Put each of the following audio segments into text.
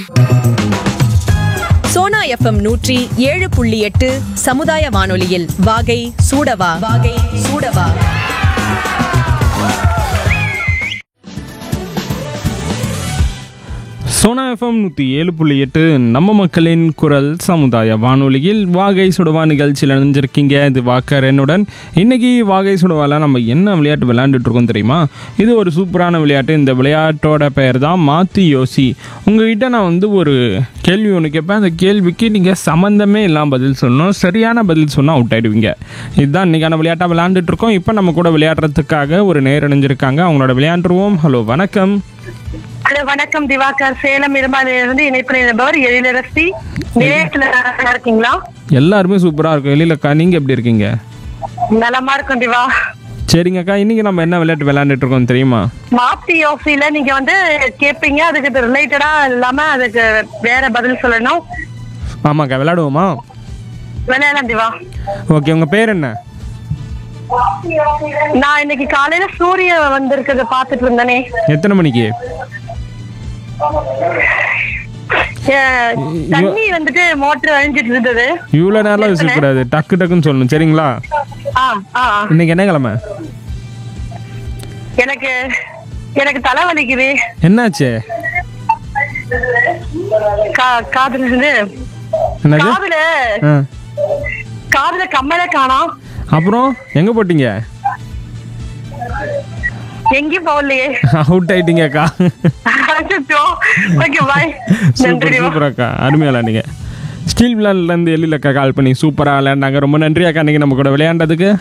Sona FM நூற்றி ஏழு புள்ளி எட்டு சமுதாய வானொலியில் வாகை சூடவா வாகை சூடவா சோனா எஃப்எம் நூற்றி ஏழு புள்ளி எட்டு நம்ம மக்களின் குரல் சமுதாய வானொலியில் வாகை சுடவா நிகழ்ச்சியில் இணைஞ்சிருக்கீங்க இது வாக்கர் என்னுடன் இன்னைக்கு வாகை சுடவால நம்ம என்ன விளையாட்டு விளையாண்டுட்டு இருக்கோம் தெரியுமா இது ஒரு சூப்பரான விளையாட்டு இந்த விளையாட்டோட பெயர் தான் மாற்றி யோசி உங்ககிட்ட நான் வந்து ஒரு கேள்வி ஒன்று கேட்பேன் அந்த கேள்விக்கு நீங்கள் சம்மந்தமே இல்லாமல் பதில் சொல்லணும் சரியான பதில் சொன்னால் அவுட் ஆயிடுவீங்க இதுதான் இன்னைக்கான விளையாட்டாக விளையாண்டுட்டு இருக்கோம் இப்போ நம்ம கூட விளையாடுறதுக்காக ஒரு நேர் இணைஞ்சிருக்காங்க அவங்களோட விளையாண்டுருவோம் ஹலோ வணக்கம் ஹலோ வணக்கம் திவாகர் சேலம் இருமாலிலிருந்து இணைப்பில் இருப்பவர் எழிலரசி நிலையத்துல நல்லா இருக்கீங்களா எல்லாருமே சூப்பராக இருக்கும் எழிலக்கா நீங்கள் எப்படி இருக்கீங்க நலமா இருக்கும் திவா சரிங்கக்கா இன்னைக்கு நம்ம என்ன விளையாட்டு விளையாண்டுட்டு இருக்கோம் தெரியுமா மாத்தி யோசியில நீங்க வந்து கேட்பீங்க அதுக்கு ரிலேட்டடா இல்லாம அதுக்கு வேற பதில் சொல்லணும் ஆமாக்கா விளையாடுவோமா விளையாடலாம் திவா ஓகே உங்கள் பேர் என்ன நான் இன்னைக்கு காலையில சூரிய வந்திருக்கிறத பாத்துட்டு இருந்தேனே எத்தனை மணிக்கு அஹ், தண்ணி வந்துட்டு மோட்டர் அழிஞ்சிட்டு இருந்தது இவ்வளோ நேரம் வச்சுக்கூடாது டக்கு டக்குன்னு சொல்லணும் சரிங்களா ஆ ஆ ஆ. இன்னைக்கு என்ன கிழமை எனக்கு எனக்கு தலை வலிக்குது என்னாச்சு கா- காதுல இருந்து என்னது காதுல ஆ காதுல கம்மல காணோம் அப்புறம் எங்கே போட்டீங்க எங்கேயும் போகலையே அவுட் ஆயிட்டீங்கக்கா ஓகே பாய் சூப்பர் நன்றி சூப்பர் அக்கா அருமையாக விளையாண்டீங்க ஸ்டீல் விளையாண்டுலேருந்து எழிலக்கா கால் பண்ணி சூப்பராக விளையாண்டாங்க ரொம்ப நன்றி அக்கா இன்னைக்கு நம்ம கூட விளையாண்டதுக்கு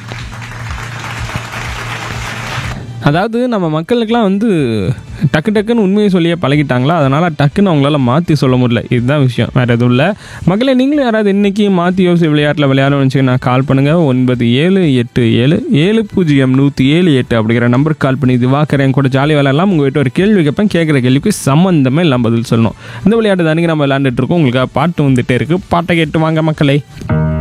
அதாவது நம்ம மக்களுக்கெல்லாம் வந்து டக்கு டக்குன்னு உண்மையை சொல்லியே பழகிட்டாங்களா அதனால் டக்குன்னு அவங்களால மாற்றி சொல்ல முடியல இதுதான் விஷயம் வேறு எதுவும் இல்லை மக்களே நீங்களும் யாராவது இன்றைக்கி மாற்றி யோசி விளையாட்டில் விளையாடணும்னு வச்சுக்கோங்க கால் பண்ணுங்கள் ஒன்பது ஏழு எட்டு ஏழு ஏழு பூஜ்ஜியம் நூற்றி ஏழு எட்டு அப்படிங்கிற நம்பருக்கு கால் பண்ணி இது வாக்குறேன் கூட ஜாலி விளையாடலாம் உங்கள்கிட்ட ஒரு கேள்வி கேட்பேன் கேட்குற கேள்விக்கு சம்மந்தமே இல்லாமல் பதில் சொல்லணும் இந்த விளையாட்டு தானே நம்ம விளையாண்டுட்டு இருக்கோம் உங்களுக்கு பாட்டு வந்துட்டே இருக்குது பாட்டை கேட்டு வாங்க மக்களே